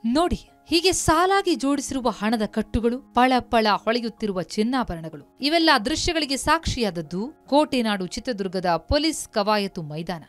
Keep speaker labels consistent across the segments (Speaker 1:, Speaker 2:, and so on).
Speaker 1: ನೋಡಿ ಹೀಗೆ ಸಾಲಾಗಿ ಜೋಡಿಸಿರುವ ಹಣದ ಕಟ್ಟುಗಳು ಪಳ ಪಳ ಹೊಳೆಯುತ್ತಿರುವ ಚಿನ್ನಾಭರಣಗಳು ಇವೆಲ್ಲ ದೃಶ್ಯಗಳಿಗೆ ಸಾಕ್ಷಿಯಾದದ್ದು ಕೋಟೆನಾಡು ಚಿತ್ರದುರ್ಗದ ಪೊಲೀಸ್ ಕವಾಯತು ಮೈದಾನ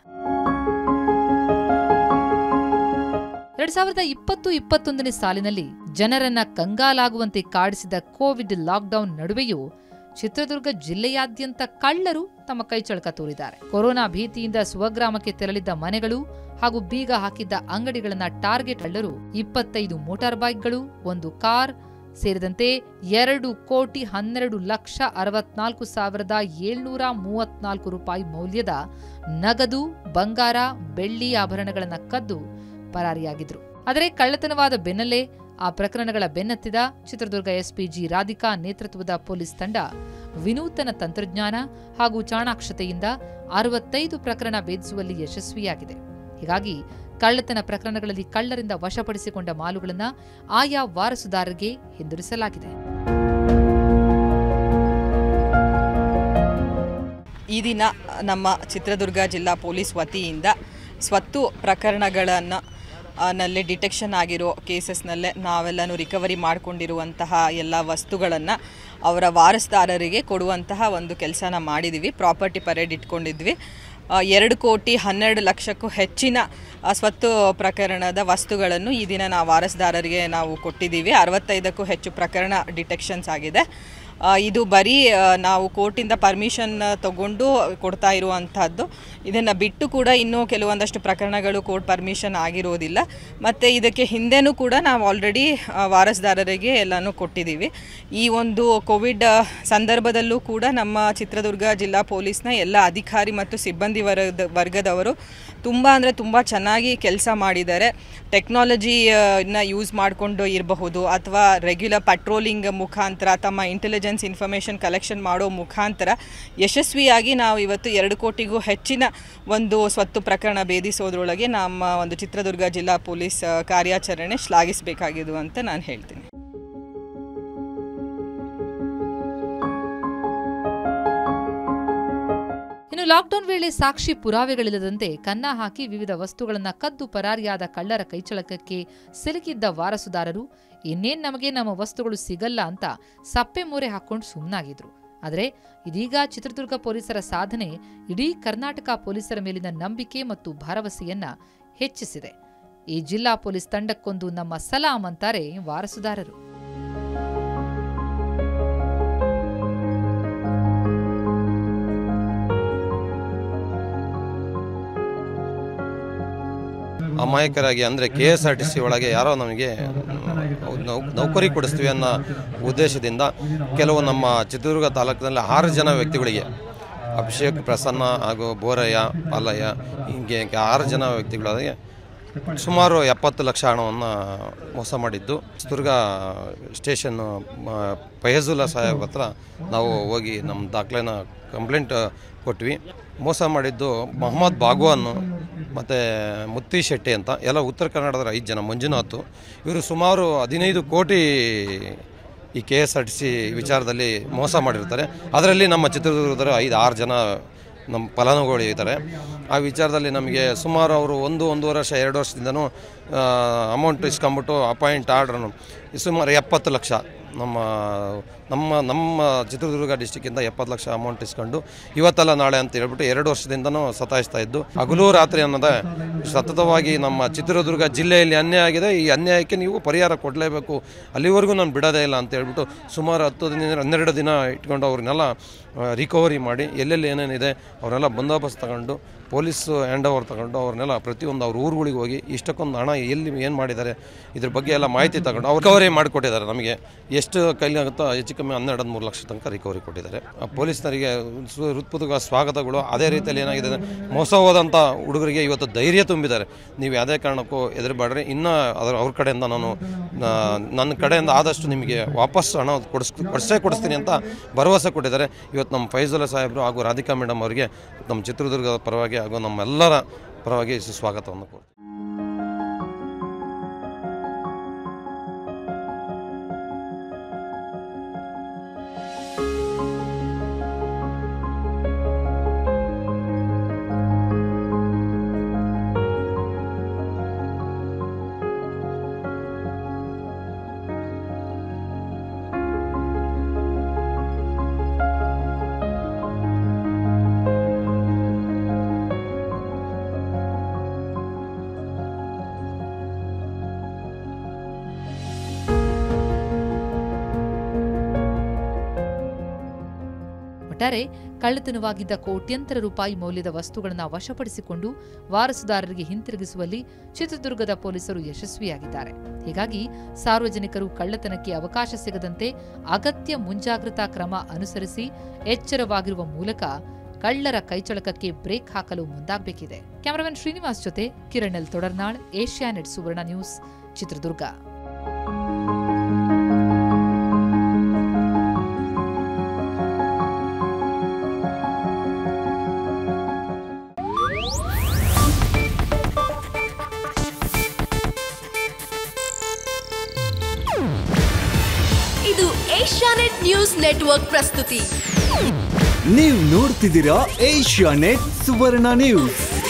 Speaker 1: ಎರಡ್ ಸಾವಿರದ ಇಪ್ಪತ್ತು ಇಪ್ಪತ್ತೊಂದನೇ ಸಾಲಿನಲ್ಲಿ ಜನರನ್ನ ಕಂಗಾಲಾಗುವಂತೆ ಕಾಡಿಸಿದ ಕೋವಿಡ್ ಲಾಕ್ಡೌನ್ ನಡುವೆಯೂ ಚಿತ್ರದುರ್ಗ ಜಿಲ್ಲೆಯಾದ್ಯಂತ ಕಳ್ಳರು ತಮ್ಮ ಕೈಚಳಕ ತೋರಿದ್ದಾರೆ ಕೊರೋನಾ ಭೀತಿಯಿಂದ ಸ್ವಗ್ರಾಮಕ್ಕೆ ತೆರಳಿದ್ದ ಮನೆಗಳು ಹಾಗೂ ಬೀಗ ಹಾಕಿದ್ದ ಅಂಗಡಿಗಳನ್ನ ಟಾರ್ಗೆಟ್ ಕಳ್ಳರು ಇಪ್ಪತ್ತೈದು ಮೋಟಾರ್ ಬೈಕ್ಗಳು ಒಂದು ಕಾರ್ ಸೇರಿದಂತೆ ಎರಡು ಕೋಟಿ ಹನ್ನೆರಡು ಲಕ್ಷ ಅರವತ್ನಾಲ್ಕು ಸಾವಿರದ ಏಳ್ನೂರ ಮೂವತ್ನಾಲ್ಕು ರೂಪಾಯಿ ಮೌಲ್ಯದ ನಗದು ಬಂಗಾರ ಬೆಳ್ಳಿ ಆಭರಣಗಳನ್ನ ಕದ್ದು ಪರಾರಿಯಾಗಿದ್ರು ಆದರೆ ಕಳ್ಳತನವಾದ ಬೆನ್ನಲ್ಲೇ ಆ ಪ್ರಕರಣಗಳ ಬೆನ್ನತ್ತಿದ ಚಿತ್ರದುರ್ಗ ಎಸ್ಪಿ ಜಿ ರಾಧಿಕಾ ನೇತೃತ್ವದ ಪೊಲೀಸ್ ತಂಡ ವಿನೂತನ ತಂತ್ರಜ್ಞಾನ ಹಾಗೂ ಚಾಣಾಕ್ಷತೆಯಿಂದ ಅರವತ್ತೈದು ಪ್ರಕರಣ ಭೇದಿಸುವಲ್ಲಿ ಯಶಸ್ವಿಯಾಗಿದೆ ಹೀಗಾಗಿ ಕಳ್ಳತನ ಪ್ರಕರಣಗಳಲ್ಲಿ ಕಳ್ಳರಿಂದ ವಶಪಡಿಸಿಕೊಂಡ ಮಾಲುಗಳನ್ನು ಆಯಾ ವಾರಸುದಾರರಿಗೆ ಹಿಂದಿರಿಸಲಾಗಿದೆ
Speaker 2: ಈ ದಿನ ನಮ್ಮ ಚಿತ್ರದುರ್ಗ ಜಿಲ್ಲಾ ಪೊಲೀಸ್ ವತಿಯಿಂದ ಸ್ವತ್ತು ಪ್ರಕರಣಗಳನ್ನು ನಲ್ಲಿ ಡಿಟೆಕ್ಷನ್ ಆಗಿರೋ ಕೇಸಸ್ನಲ್ಲೇ ನಾವೆಲ್ಲನೂ ರಿಕವರಿ ಮಾಡಿಕೊಂಡಿರುವಂತಹ ಎಲ್ಲ ವಸ್ತುಗಳನ್ನು ಅವರ ವಾರಸ್ದಾರರಿಗೆ ಕೊಡುವಂತಹ ಒಂದು ಕೆಲಸನ ಮಾಡಿದ್ದೀವಿ ಪ್ರಾಪರ್ಟಿ ಪರೇಡ್ ಇಟ್ಕೊಂಡಿದ್ವಿ ಆ, ಎರಡು ಕೋಟಿ ಹನ್ನೆರಡು ಲಕ್ಷಕ್ಕೂ ಹೆಚ್ಚಿನ ಆ, ಸ್ವತ್ತು ಪ್ರಕರಣದ ವಸ್ತುಗಳನ್ನು ಈ ದಿನ ನಾವು ವಾರಸ್ದಾರರಿಗೆ ನಾವು ಕೊಟ್ಟಿದ್ದೀವಿ ಅರವತ್ತೈದಕ್ಕೂ ಹೆಚ್ಚು ಪ್ರಕರಣ ಡಿಟೆಕ್ಷನ್ಸ್ ಆಗಿದೆ ಆ, ಇದು ಬರೀ ಆ, ನಾವು ಕೋರ್ಟಿಂದ ಪರ್ಮಿಷನ್ ತಗೊಂಡು ಕೊಡ್ತಾ ಇರುವಂಥದ್ದು ಇದನ್ನು ಬಿಟ್ಟು ಕೂಡ ಇನ್ನೂ ಕೆಲವೊಂದಷ್ಟು ಪ್ರಕರಣಗಳು ಕೋರ್ಟ್ ಪರ್ಮಿಷನ್ ಆಗಿರೋದಿಲ್ಲ ಮತ್ತು ಇದಕ್ಕೆ ಹಿಂದೆನೂ ಕೂಡ ನಾವು ಆಲ್ರೆಡಿ ವಾರಸ್ದಾರರಿಗೆ ಎಲ್ಲನೂ ಕೊಟ್ಟಿದ್ದೀವಿ ಈ ಒಂದು ಕೋವಿಡ್ ಆ, ಸಂದರ್ಭದಲ್ಲೂ ಕೂಡ ನಮ್ಮ ಚಿತ್ರದುರ್ಗ ಜಿಲ್ಲಾ ಪೊಲೀಸ್ನ ಎಲ್ಲ ಅಧಿಕಾರಿ ಮತ್ತು ಸಿಬ್ಬಂದಿ ವರ್ಗದ ವರ್ಗದವರು ತುಂಬ ಅಂದರೆ ತುಂಬ ಚೆನ್ನಾಗಿ ಕೆಲಸ ಮಾಡಿದ್ದಾರೆ ಟೆಕ್ನಾಲಜಿನ ಯೂಸ್ ಮಾಡಿಕೊಂಡು ಇರಬಹುದು ಅಥವಾ ರೆಗ್ಯುಲರ್ ಪಟ್ರೋಲಿಂಗ್ ಮುಖಾಂತರ ತಮ್ಮ ಇಂಟೆಲಿಜೆನ್ಸ್ ಇನ್ಫಾರ್ಮೇಷನ್ ಕಲೆಕ್ಷನ್ ಮಾಡೋ ಮುಖಾಂತರ ಯಶಸ್ವಿಯಾಗಿ ನಾವು ಇವತ್ತು ಎರಡು ಕೋಟಿಗೂ ಹೆಚ್ಚಿನ ಒಂದು ಸ್ವತ್ತು ಪ್ರಕರಣ ಭೇದಿಸೋದ್ರೊಳಗೆ ನಮ್ಮ ಒಂದು ಚಿತ್ರದುರ್ಗ ಜಿಲ್ಲಾ ಪೊಲೀಸ್ ಆ, ಕಾರ್ಯಾಚರಣೆ ಶ್ಲಾಘಿಸಬೇಕಾಗಿದ್ದು ಅಂತ ನಾನು ಹೇಳ್ತೀನಿ
Speaker 1: ಇನ್ನು ಲಾಕ್ಡೌನ್ ವೇಳೆ ಸಾಕ್ಷಿ ಪುರಾವೆಗಳಿಲ್ಲದಂತೆ ಕನ್ನ ಹಾಕಿ ವಿವಿಧ ವಸ್ತುಗಳನ್ನ ಕದ್ದು ಪರಾರಿಯಾದ ಕಳ್ಳರ ಕೈಚಳಕಕ್ಕೆ ಸಿಲುಕಿದ್ದ ವಾರಸುದಾರರು ಇನ್ನೇನ್ ನಮಗೆ ನಮ್ಮ ವಸ್ತುಗಳು ಸಿಗಲ್ಲ ಅಂತ ಸಪ್ಪೆ ಮೂರೆ ಹಾಕೊಂಡು ಸುಮ್ಮನಾಗಿದ್ರು ಆದರೆ ಇದೀಗ ಚಿತ್ರದುರ್ಗ ಪೊಲೀಸರ ಸಾಧನೆ ಇಡೀ ಕರ್ನಾಟಕ ಪೊಲೀಸರ ಮೇಲಿನ ನಂಬಿಕೆ ಮತ್ತು ಭರವಸೆಯನ್ನ ಹೆಚ್ಚಿಸಿದೆ ಈ ಜಿಲ್ಲಾ ಪೊಲೀಸ್ ತಂಡಕ್ಕೊಂದು ನಮ್ಮ ಸಲಾಂ ಅಂತಾರೆ ವಾರಸುದಾರರು
Speaker 3: ಅಮಾಯಕರಾಗಿ ಅಂದರೆ K S R T C ಒಳಗೆ ಯಾರೋ ನಮಗೆ ನೌ- ನೌಕರಿ ಕೊಡಿಸ್ತೀವಿ ಅನ್ನೋ ಉದ್ದೇಶದಿಂದ ಕೆಲವು ನಮ್ಮ ಚಿತ್ರದುರ್ಗ ತಾಲೂಕಿನಲ್ಲಿ ಆರು ಜನ ವ್ಯಕ್ತಿಗಳಿಗೆ ಅಭಿಷೇಕ್ ಪ್ರಸನ್ನ ಹಾಗೂ ಬೋರಯ್ಯ ಪಾಲಯ್ಯ ಹೀಗೆ ಆರು ಜನ ವ್ಯಕ್ತಿಗಳಿಗೆ ಸುಮಾರು ಎಪ್ಪತ್ತು ಲಕ್ಷ ಹಣವನ್ನು ಮೋಸ ಮಾಡಿದ್ದು ಚಿತ್ರದುರ್ಗ ಸ್ಟೇಷನ್ ಫಯಜುಲ್ಲಾ ಸಾಹೇಬ್ ಹತ್ರ ನಾವು ಹೋಗಿ ನಮ್ಮ ದಾಖಲೆನ ಕಂಪ್ಲೇಂಟ್ ಕೊಟ್ವಿ ಮೋಸ ಮಾಡಿದ್ದು ಮೊಹಮ್ಮದ್ ಬಾಗ್ವಾನ್ ಮತ್ತು ಮುತ್ತಿ ಶೆಟ್ಟಿ ಅಂತ ಎಲ್ಲ ಉತ್ತರ ಕನ್ನಡದ ಐದು ಜನ ಮಂಜುನಾಥ್ ಇವರು ಸುಮಾರು ಹದಿನೈದು ಕೋಟಿ ಈ K S R T C ವಿಚಾರದಲ್ಲಿ ಮೋಸ ಮಾಡಿರ್ತಾರೆ ಅದರಲ್ಲಿ ನಮ್ಮ ಚಿತ್ರದುರ್ಗದ ಐದು ಆರು ಜನ ನಮ್ಮ ಫಲಾನುಭವಿಗಳು ಇದ್ದಾರೆ ಆ ವಿಚಾರದಲ್ಲಿ ನಮಗೆ ಸುಮಾರು ಅವರು ಒಂದು ಒಂದೂವರೆ ವರ್ಷ ಎರಡು ವರ್ಷದಿಂದನೂ ಅಮೌಂಟ್ ಇಸ್ಕೊಂಬಿಟ್ಟು ಅಪಾಯಿಂಟ್ ಆರ್ಡ್ರನ್ನು ಸುಮಾರು ಎಪ್ಪತ್ತು ಲಕ್ಷ ನಮ್ಮ ನಮ್ಮ ನಮ್ಮ ಚಿತ್ರದುರ್ಗ ಡಿಸ್ಟಿಕ್ಕಿಂದ ಎಪ್ಪತ್ತು ಲಕ್ಷ ಅಮೌಂಟ್ ಇಸ್ಕೊಂಡು ಇವತ್ತಲ್ಲ ನಾಳೆ ಅಂತ ಹೇಳ್ಬಿಟ್ಟು ಎರಡು ವರ್ಷದಿಂದನೂ ಸತಾಯಿಸ್ತಾ ಇದ್ದು ಹಗಲು ರಾತ್ರಿ ಅನ್ನೋದೇ ಸತತವಾಗಿ ನಮ್ಮ ಚಿತ್ರದುರ್ಗ ಜಿಲ್ಲೆಯಲ್ಲಿ ಅನ್ಯಾಯ ಆಗಿದೆ ಈ ಅನ್ಯಾಯಕ್ಕೆ ನೀವು ಪರಿಹಾರ ಕೊಡಲೇಬೇಕು ಅಲ್ಲಿವರೆಗೂ ನಾನು ಬಿಡೋದೇ ಇಲ್ಲ ಅಂತ ಹೇಳ್ಬಿಟ್ಟು ಸುಮಾರು ಹತ್ತು ದಿನ ಹನ್ನೆರಡು ದಿನ ಇಟ್ಕೊಂಡು ಅವ್ರನ್ನೆಲ್ಲ ರಿಕವರಿ ಮಾಡಿ ಎಲ್ಲೆಲ್ಲಿ ಏನೇನಿದೆ ಅವನ್ನೆಲ್ಲ ಬಂದೋಬಸ್ತ್ ತಗೊಂಡು ಪೊಲೀಸ್ ಹ್ಯಾಂಡ್ ಓವರ್ ತಗೊಂಡು ಅವ್ರನ್ನೆಲ್ಲ ಪ್ರತಿಯೊಂದು ಅವ್ರ ಊರುಗಳಿಗೆ ಹೋಗಿ ಇಷ್ಟಕ್ಕೊಂದು ಹಣ ಎಲ್ಲಿ ಏನು ಮಾಡಿದ್ದಾರೆ ಇದ್ರ ಬಗ್ಗೆ ಎಲ್ಲ ಮಾಹಿತಿ ತಗೊಂಡು ಅವ್ರು ರಿಕವರಿ ಮಾಡಿಕೊಟ್ಟಿದ್ದಾರೆ ನಮಗೆ ಎಷ್ಟು ಕೈಲಾಗುತ್ತೋ ಹೆಚ್ಚು ಕಮ್ಮಿ ಹನ್ನೆರಡು ಮೂರು ಲಕ್ಷ ತನಕ ರಿಕವರಿ ಕೊಟ್ಟಿದ್ದಾರೆ ಆ ಪೊಲೀಸ್ನರಿಗೆ ಸು- ಹೃತ್ಪೂರ್ವಕ ಸ್ವಾಗತಗಳು ಅದೇ ರೀತಿಯಲ್ಲಿ ಏನಾಗಿದೆ ಅಂದ್ರೆ ಮೋಸ ಹೋದಂಥ ಹುಡುಗರಿಗೆ ಇವತ್ತು ಧೈರ್ಯ ತುಂಬಿದ್ದಾರೆ ನೀವು ಯಾವುದೇ ಕಾರಣಕ್ಕೂ ಹೆದರಬೇಡ್ರಿ ಇನ್ನೂ ಅದರ ಅವ್ರ ಕಡೆಯಿಂದ ನಾನು ನಾ- ನನ್ನ ಕಡೆಯಿಂದ ಆದಷ್ಟು ನಿಮಗೆ ವಾಪಸ್ ಹಣ ಕೊಡಿಸ್ ಕೊಡಿಸೇ ಕೊಡಿಸ್ತೀನಿ ಅಂತ ಭರವಸೆ ಕೊಟ್ಟಿದ್ದಾರೆ ಇವತ್ತು ನಮ್ಮ ಫೈಜುಲ್ಲಾ ಸಾಹೇಬರು ಹಾಗೂ ರಾಧಿಕಾ ಮೇಡಮ್ ಅವರಿಗೆ ನಮ್ಮ ಚಿತ್ರದುರ್ಗದ ಪರವಾಗಿ ಹಾಗೂ ನಮ್ಮೆಲ್ಲರ ಪರವಾಗಿ ಸುಸ್ವಾಗತವನ್ನು ಕೊಡ್ತೀನಿ
Speaker 1: ಒಟ್ಟಾರೆ ಕಳ್ಳತನವಾಗಿದ್ದ ಕೋಟ್ಯಂತರ ರೂಪಾಯಿ ಮೌಲ್ಯದ ವಸ್ತುಗಳನ್ನು ವಶಪಡಿಸಿಕೊಂಡು ವಾರಸುದಾರರಿಗೆ ಹಿಂತಿರುಗಿಸುವಲ್ಲಿ ಚಿತ್ರದುರ್ಗದ ಪೊಲೀಸರು ಯಶಸ್ವಿಯಾಗಿದ್ದಾರೆ ಹೀಗಾಗಿ ಸಾರ್ವಜನಿಕರು ಕಳ್ಳತನಕ್ಕೆ ಅವಕಾಶ ಸಿಗದಂತೆ ಅಗತ್ಯ ಮುಂಜಾಗ್ರತಾ ಕ್ರಮ ಅನುಸರಿಸಿ ಎಚ್ಚರವಾಗಿರುವ ಮೂಲಕ ಕಳ್ಳರ ಕೈಚಳಕಕ್ಕೆ ಬ್ರೇಕ್ ಹಾಕಲು ಮುಂದಾಗಬೇಕಿದೆ ಕ್ಯಾಮರಾಮನ್ ಶ್ರೀನಿವಾಸ್ ಜೊತೆ Kiran L Todarnal Asianet Suvarna news Chitradurga
Speaker 4: ಇದು ಏಷ್ಯಾನೆಟ್ ನ್ಯೂಸ್ ನೆಟ್ವರ್ಕ್ ಪ್ರಸ್ತುತಿ
Speaker 5: ನೀವು ನೋಡ್ತಿದ್ದೀರಾ ಏಷ್ಯಾ ನೆಟ್ ಸುವರ್ಣ ನ್ಯೂಸ್